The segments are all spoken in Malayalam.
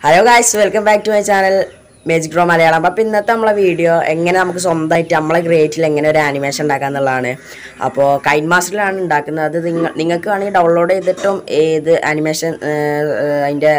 hello guys welcome back to my channel magic draw Malayalam അപ്പോൾ ഇന്നത്തെ നമ്മളെ വീഡിയോ എങ്ങനെ നമുക്ക് സ്വന്തമായിട്ട് നമ്മളെ ക്രിയേറ്റിൽ എങ്ങനെ ഒരു ആനിമേഷൻ ഉണ്ടാക്കുക എന്നുള്ളതാണ് അപ്പോൾ കൈൻ മാസ്റ്ററിലാണ് ഉണ്ടാക്കുന്നത് അത് നിങ്ങൾ നിങ്ങൾക്ക് വേണമെങ്കിൽ ഡൗൺലോഡ് ചെയ്തിട്ടും ഏത് ആനിമേഷൻ അതിൻ്റെ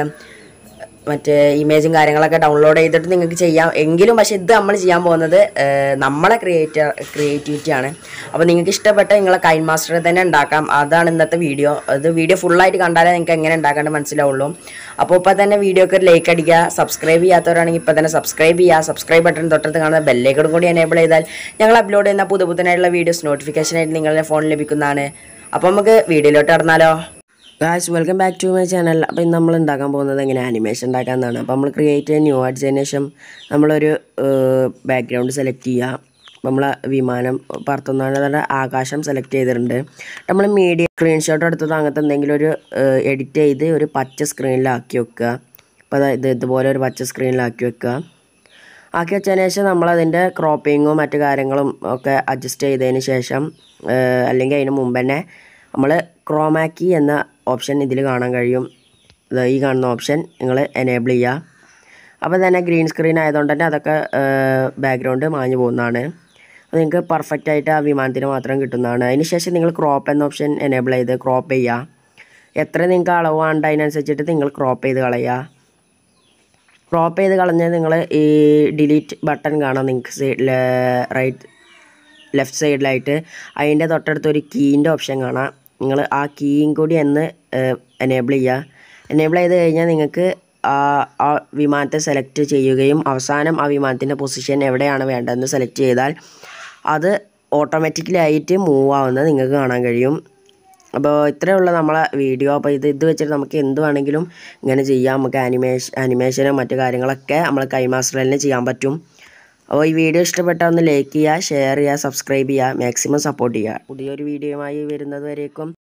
മറ്റേ ഇമേജും കാര്യങ്ങളൊക്കെ ഡൗൺലോഡ് ചെയ്തിട്ട് നിങ്ങൾക്ക് ചെയ്യാം എങ്കിലും പക്ഷേ ഇത് നമ്മൾ ചെയ്യാൻ പോകുന്നത് ഏഹ്, നമ്മളെ ക്രിയേറ്റർ ക്രിയേറ്റിവിറ്റിയാണ് അപ്പോൾ നിങ്ങൾക്ക് ഇഷ്ടപ്പെട്ട നിങ്ങളെ കൈൻ മാസ്റ്റർ തന്നെ ഉണ്ടാക്കാം അതാണ് ഇന്നത്തെ വീഡിയോ അത് വീഡിയോ ഫുള്ളായിട്ട് കണ്ടാലേ നിങ്ങൾക്ക് എങ്ങനെ ഉണ്ടാക്കാണ്ട് മനസ്സിലാവുള്ളൂ അപ്പോൾ ഇപ്പോൾ തന്നെ വീഡിയോക്ക് ഒരു ലൈക്ക് അടിക്കുക സബ്സ്ക്രൈബ് ചെയ്യാത്തവരാണെങ്കിൽ ഇപ്പോൾ തന്നെ സബ്സ്ക്രൈബ് ചെയ്യുക സബ്സ്ക്രൈബ് ബട്ടൺ തൊട്ടടുത്ത് കാണുന്ന ബെല്ലേക്കോടും കൂടി എനേബിൾ ചെയ്താൽ ഞങ്ങൾ അപ്ലോഡ് ചെയ്യുന്ന പുതു പുതുനായിട്ടുള്ള വീഡിയോസ് നോട്ടിഫിക്കേഷനായിട്ട് നിങ്ങളുടെ ഫോണിൽ ലഭിക്കുന്നതാണ് അപ്പോൾ നമുക്ക് വീഡിയോയിലോട്ട് കടന്നാലോ guys welcome back to my channel അപ്പോൾ ഇന്ന് നമ്മൾ ഉണ്ടാക്കാൻ പോകുന്നത് എങ്ങനെ ആനിമേഷൻ ഉണ്ടാക്കാമെന്നാണ് അപ്പോൾ നമ്മൾ ക്രിയേറ്റ് ചെയ്യാൻ ന്യൂ അടിച്ചതിന് ശേഷം നമ്മളൊരു ബാക്ക്ഗ്രൗണ്ട് സെലക്ട് ചെയ്യുക അപ്പോൾ നമ്മൾ വിമാനം പറത്തുന്നതാണ് ആകാശം സെലക്ട് ചെയ്തിട്ടുണ്ട് നമ്മൾ മീഡിയ സ്ക്രീൻഷോട്ട് എടുത്തത് അങ്ങനത്തെ എന്തെങ്കിലും ഒരു എഡിറ്റ് ചെയ്ത് ഒരു പച്ച സ്ക്രീനിലാക്കി വെക്കുക അപ്പോൾ അതായത് ഇതുപോലെ ഒരു പച്ച സ്ക്രീനിലാക്കി വെക്കുക ആക്കി വെച്ചതിന് ശേഷം നമ്മളതിൻ്റെ ക്രോപ്പിങ്ങും മറ്റു കാര്യങ്ങളും ഒക്കെ അഡ്ജസ്റ്റ് ചെയ്തതിന് ശേഷം ഏഹ്, അല്ലെങ്കിൽ അതിന് മുമ്പ് തന്നെ നമ്മൾ ക്രോമാക്കി എന്ന ഓപ്ഷൻ ഇതിൽ കാണാൻ കഴിയും ദാ ഈ കാണുന്ന ഓപ്ഷൻ നിങ്ങൾ എനേബിൾ ചെയ്യുക അപ്പോൾ തന്നെ ഗ്രീൻ സ്ക്രീൻ ആയതുകൊണ്ട് തന്നെ അതൊക്കെ ബാക്ക്ഗ്രൗണ്ട് മാഞ്ഞു പോകുന്നതാണ് അത് നിങ്ങൾക്ക് പെർഫെക്റ്റ് ആയിട്ട് ആ വിമാനത്തിന് മാത്രം കിട്ടുന്നതാണ് അതിന് ശേഷം നിങ്ങൾ ക്രോപ്പ് എന്ന ഓപ്ഷൻ എനേബിൾ ചെയ്ത് ക്രോപ്പ് ചെയ്യുക എത്ര നിങ്ങൾക്ക് അളവ് വേണ്ട അതിനനുസരിച്ചിട്ട് നിങ്ങൾ ക്രോപ്പ് ചെയ്ത് കളയുക ക്രോപ്പ് ചെയ്ത് കളഞ്ഞാൽ നിങ്ങൾ ഈ ഡിലീറ്റ് ബട്ടൺ കാണാം നിങ്ങൾക്ക് സൈഡിൽ റൈറ്റ് ലെഫ്റ്റ് സൈഡിലായിട്ട് അതിൻ്റെ തൊട്ടടുത്ത് ഒരു കീൻ്റെ ഓപ്ഷൻ കാണാം നിങ്ങൾ ആ കീയും കൂടി ഒന്ന് എനേബിൾ ചെയ്യുക എനേബിൾ ചെയ്ത് കഴിഞ്ഞാൽ നിങ്ങൾക്ക് ആ ആ വിമാനത്തെ സെലക്ട് ചെയ്യുകയും അവസാനം ആ വിമാനത്തിൻ്റെ പൊസിഷൻ എവിടെയാണ് വേണ്ടതെന്ന് സെലക്ട് ചെയ്താൽ അത് ഓട്ടോമാറ്റിക്കലി ആയിട്ട് മൂവ് ആവുന്നത് നിങ്ങൾക്ക് കാണാൻ കഴിയും അപ്പോൾ ഇത്രയേ ഉള്ളൂ നമ്മളെ വീഡിയോ അപ്പോൾ ഇത് ഇത് വെച്ചിട്ട് നമുക്ക് എന്ത് വേണമെങ്കിലും ഇങ്ങനെ ചെയ്യാം നമുക്ക് ആനിമേഷൻ ആനിമേഷനും മറ്റു കാര്യങ്ങളൊക്കെ നമ്മൾ കൈമാസ്റ്ററിൽ തന്നെ ചെയ്യാൻ പറ്റും അപ്പോൾ ഈ വീഡിയോ ഇഷ്ടപ്പെട്ടാൽ ഒന്ന് ലൈക്ക് ചെയ്യുക ഷെയർ ചെയ്യുക സബ്സ്ക്രൈബ് ചെയ്യുക മാക്സിമം സപ്പോർട്ട് ചെയ്യുക പുതിയൊരു വീഡിയോയുമായി വരുന്നത് വരേക്കും